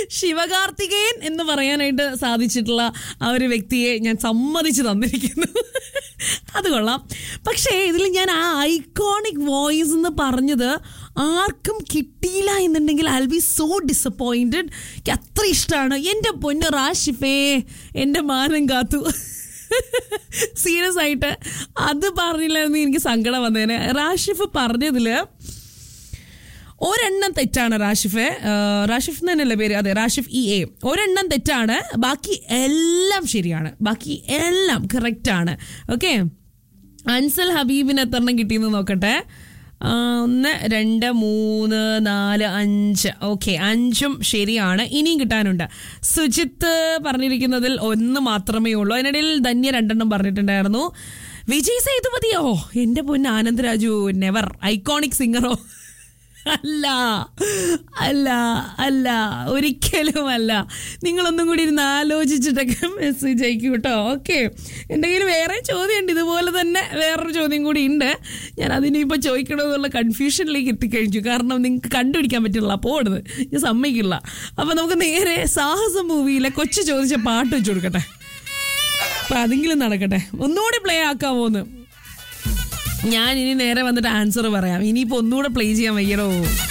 ശിവകാർത്തികേയൻ എന്ന് പറയാനായിട്ട് സാധിച്ചിട്ടുള്ള ആ ഒരു വ്യക്തിയെ ഞാൻ സമ്മതിച്ചു തന്നിരിക്കുന്നു അത് കൊള്ളാം പക്ഷേ ഇതിൽ ഞാൻ ആ ഐക്കോണിക് വോയിസ് എന്ന് പറഞ്ഞത് ആർക്കും കിട്ടിയില്ല എന്നുണ്ടെങ്കിൽ ഐ ബി സോ ഡിസപ്പോയിൻറ്റഡ് എനിക്ക് അത്ര ഇഷ്ടമാണ് എൻ്റെ പൊന്ന് റാഷിഫേ എൻ്റെ മാനം കാത്തു സീരിയസ് ആയിട്ട് അത് പറഞ്ഞില്ലായിരുന്നു എനിക്ക് സങ്കടം വന്നേനെ റാഷിഫ് പറഞ്ഞതിൽ ഒരെണ്ണം തെറ്റാണ് റാഷിഫ് ആ, റാഷിഫ് എന്ന് തന്നെയല്ലേ പേര് അതെ റാഷിഫ് ഇ എ ഒരെണ്ണം തെറ്റാണ് ബാക്കി എല്ലാം ശരിയാണ് ബാക്കി എല്ലാം കറക്റ്റ് ആണ് ഓക്കെ അൻസൽ ഹബീബിന് എത്ര എണ്ണം കിട്ടിയെന്ന് നോക്കട്ടെ ആ, ഒന്ന് രണ്ട് മൂന്ന് നാല് അഞ്ച് ഓക്കെ അഞ്ചും ശരിയാണ് ഇനിയും കിട്ടാനുണ്ട് സുജിത്ത് പറഞ്ഞിരിക്കുന്നതിൽ ഒന്ന് മാത്രമേ ഉള്ളൂ അതിനിടയിൽ ധന്യ രണ്ടെണ്ണം പറഞ്ഞിട്ടുണ്ടായിരുന്നു വിജയ് സേതുപതിയോ എൻ്റെ പൊന്ന് ആനന്ദ് നെവർ ഐക്കോണിക് സിംഗറോ അല്ല അല്ല അല്ല ഒരിക്കലും അല്ല നിങ്ങളൊന്നും കൂടി ഇരുന്ന് ആലോചിച്ചിട്ടൊക്കെ മെസ്സേജ് അയക്കും കേട്ടോ ഓക്കെ എൻ്റെ കയ്യിൽ വേറെ ചോദ്യമുണ്ട് ഇതുപോലെ തന്നെ വേറൊരു ചോദ്യം കൂടി ഉണ്ട് ഞാൻ അതിനിപ്പോൾ ചോദിക്കണമെന്നുള്ള കൺഫ്യൂഷനിലേക്ക് എത്തിക്കഴിഞ്ഞു കാരണം നിങ്ങൾക്ക് കണ്ടുപിടിക്കാൻ പറ്റില്ല പോടുന്നത് ഞാൻ സമ്മതിക്കില്ല അപ്പം നമുക്ക് നേരെ സാഹസം മൂവിയിലെ കൊച്ചു ചോദിച്ച പാട്ട് വെച്ച് കൊടുക്കട്ടെ അപ്പം അതെങ്കിലും നടക്കട്ടെ ഒന്നുകൂടി പ്ലേ ആക്കാമോന്ന് ഞാൻ ഇനി നേരെ വന്നിട്ട് ആൻസർ പറയാം ഇനിയിപ്പോൾ ഒന്നുകൂടെ പ്ലേ ചെയ്യാൻ വയ്യടോ